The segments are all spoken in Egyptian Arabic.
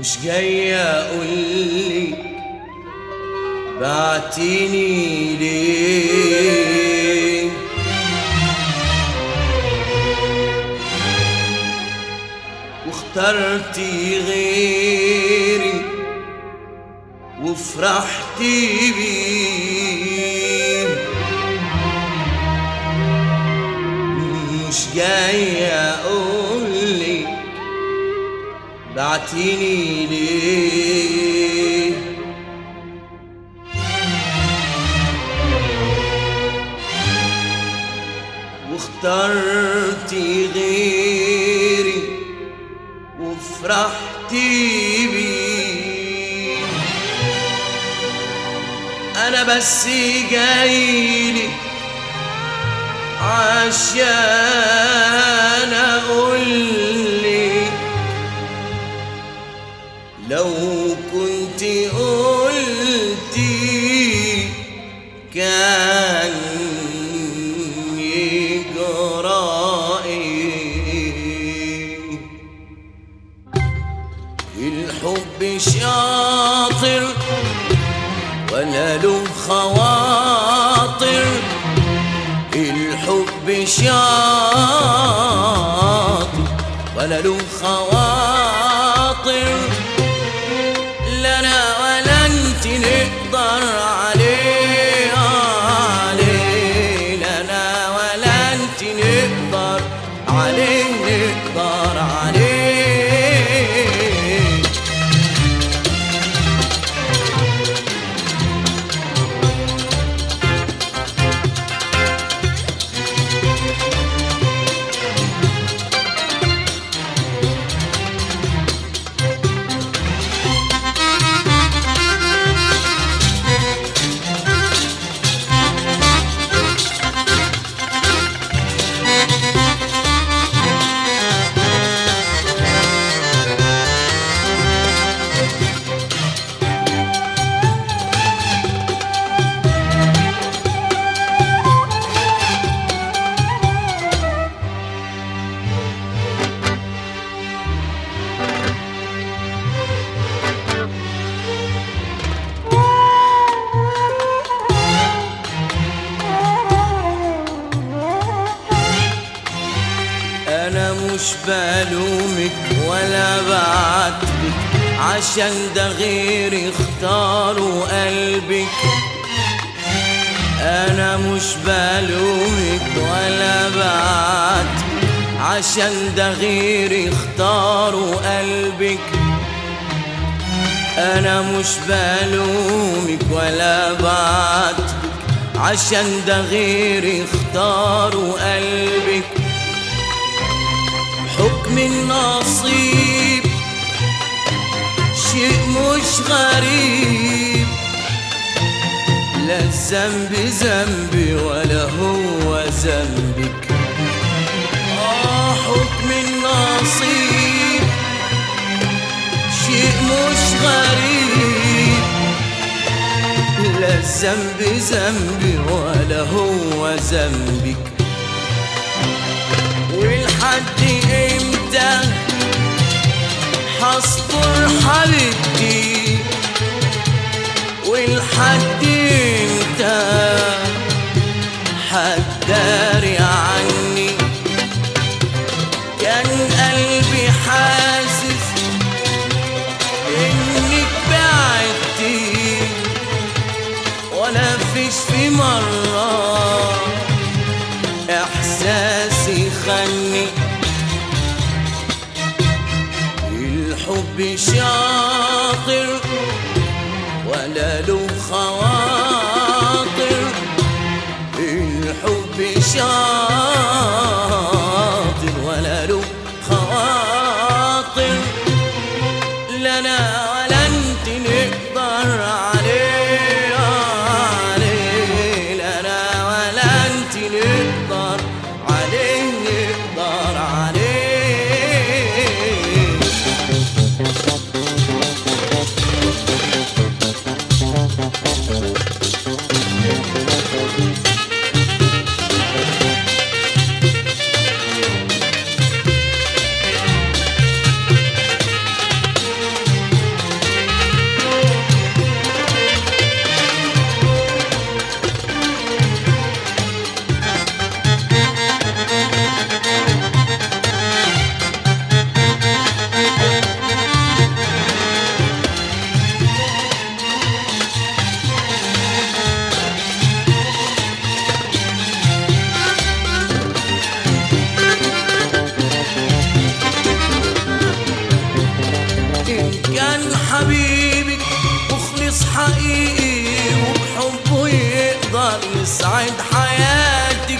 مش جاي اقولي بعتيني ليه واخترتي غيري وفرحتي بيه مش جاي اقولك بعتيني ليه واخترتي غيري وفرحتي بيه انا بس جايلك عشان اقولك لو كنت قلتي كان يجرى ايه الحب شاطر ولا له خواطر الحب شاطر ولا له خواطر لا انا ولا انت نقدر عليه عليه لا انا ولا انت نقدر عليه نقدر عليه انا مش بلومك ولا بعاتبك عشان ده غير اختاروا قلبك انا مش بلومك ولا بعاتبك عشان ده غير اختاروا قلبك انا مش بلومك ولا بعاتبك عشان ده غير اختاروا قلبك حكم النصيب شيء مش غريب لا الذنب ذنبي ولا هو ذنبك آه حكم النصيب شيء مش غريب لا الذنب ذنبي ولا هو ذنبك ولحد امتى حصبر حبيبتي ولحد امتى حتداري عني كان قلبي حاسس انك بعدتي ولا فيش في مره احساسي خني الحب شاطر ولا له خواطر الحب شاطر ولا له خواطر لنا ولا انت نقدر عليه عليه لنا ولا انت نقدر عليه نقدر عليه يسعد حياتك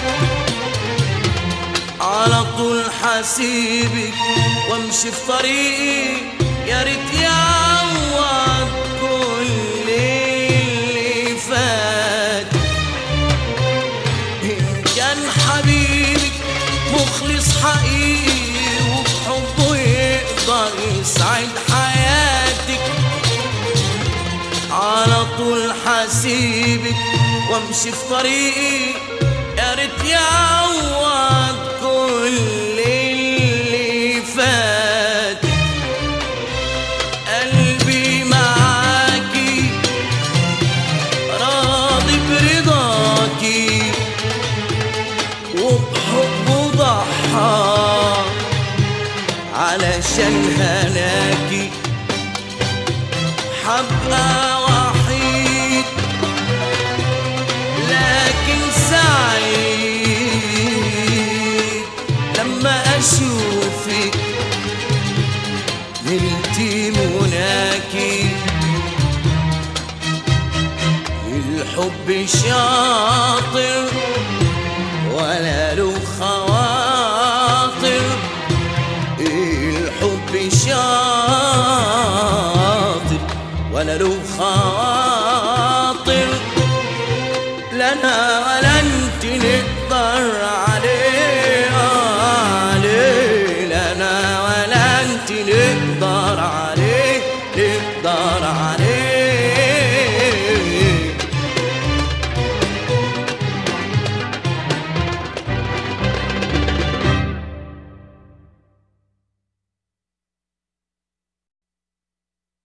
على طول حسيبك وامشي في طريقي يا ريت يعوض كل اللي فات إن كان حبيبك مخلص حقيقي وبحبه يقدر يسعد حياتك على طول حسيبك وامشي في طريقي يا ريت يعوض كل اللي فات قلبي معاكي راضي برضاكي وبحبه ضحى علشان هناكي حبقى وحيد لكن سعيد لما اشوفك نلتي مناكي الحب شاطر ولا له خواطر الحب شاطر ولا له خواطر لنا ولا انت نقدر